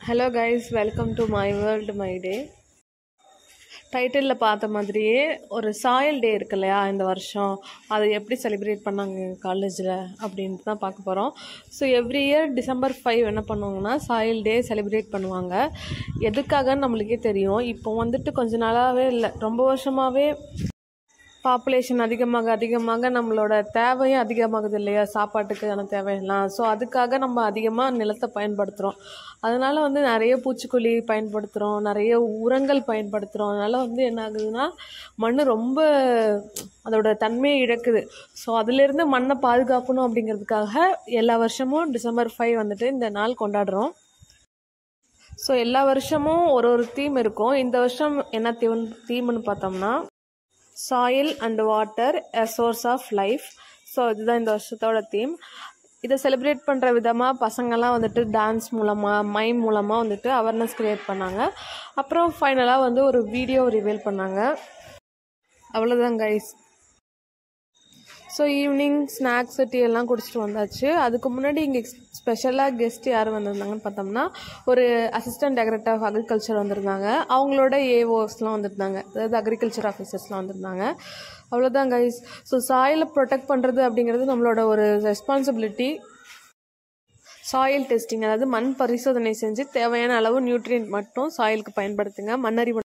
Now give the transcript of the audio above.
hello guys welcome to my world my day டைட்டிலில் பார்த்த மாதிரியே ஒரு சாயல் டே இருக்கு இல்லையா இந்த வருஷம் அதை எப்படி செலிப்ரேட் பண்ணாங்க எங்கள் காலேஜில் அப்படின்ட்டு தான் பார்க்க போகிறோம் so every year December five என்ன பண்ணுவாங்கன்னா சாயல் டே செலிப்ரேட் பண்ணுவாங்க எதுக்காகன்னு நம்மளுக்கே தெரியும் இப்போ வந்துட்டு கொஞ்ச நாளாகவே இல்லை ரொம்ப வருஷமாகவே பாப்புலேஷன் அதிகமாக அதிகமாக நம்மளோட தேவையும் அதிகமாகுது இல்லையா சாப்பாட்டுக்கான தேவையெல்லாம் ஸோ அதுக்காக நம்ம அதிகமாக நிலத்தை பயன்படுத்துகிறோம் அதனால வந்து நிறைய பூச்சிக்கொல்லி பயன்படுத்துகிறோம் நிறைய உரங்கள் பயன்படுத்துகிறோம் அதனால வந்து என்ன ஆகுதுன்னா மண் ரொம்ப அதோட தன்மையை இழக்குது ஸோ அதுலேருந்து மண்ணை பாதுகாக்கணும் அப்படிங்கிறதுக்காக எல்லா வருஷமும் டிசம்பர் ஃபைவ் வந்துட்டு இந்த நாள் கொண்டாடுறோம் ஸோ எல்லா வருஷமும் ஒரு ஒரு தீம் இருக்கும் இந்த வருஷம் என்ன தீம் தீம்னு பார்த்தோம்னா soil and water a source of life so இதுதான் இந்த வருஷத்தோட தீம் இதை செலிப்ரேட் பண்ணுற விதமாக பசங்கள்லாம் வந்துட்டு டான்ஸ் மூலமாக மைம் மூலமாக வந்துட்டு அவேர்னஸ் க்ரியேட் பண்ணாங்க அப்புறம் ஃபைனலாக வந்து ஒரு வீடியோ ரிவீல் பண்ணாங்க அவ்வளோதான் guys so evening snacks tea எல்லாம் குடிச்சிட்டு வந்தாச்சு அதுக்கு முன்னாடி இங்கே ஸ்பெஷலாக கெஸ்ட் யார் வந்திருந்தாங்கன்னு பார்த்தோம்னா ஒரு அசிஸ்டன்ட் டைரக்டர் ஆஃப் அக்ரிகல்ச்சர் வந்திருந்தாங்க அவங்களோட ஏஓஸ்லாம் வந்திருந்தாங்க அதாவது அக்ரிகல்ச்சர் ஆஃபீஸர்ஸ்லாம் வந்திருந்தாங்க அவ்வளோதான் கைஸ் ஸோ சாயிலை ப்ரொடெக்ட் பண்ணுறது அப்படிங்கிறது நம்மளோட ஒரு ரெஸ்பான்சிபிலிட்டி சாயில் டெஸ்டிங் அதாவது மண் பரிசோதனை செஞ்சு தேவையான அளவு நியூட்ரியன்ட் மட்டும் சாயிலுக்கு பயன்படுத்துங்க மண்ணறிவு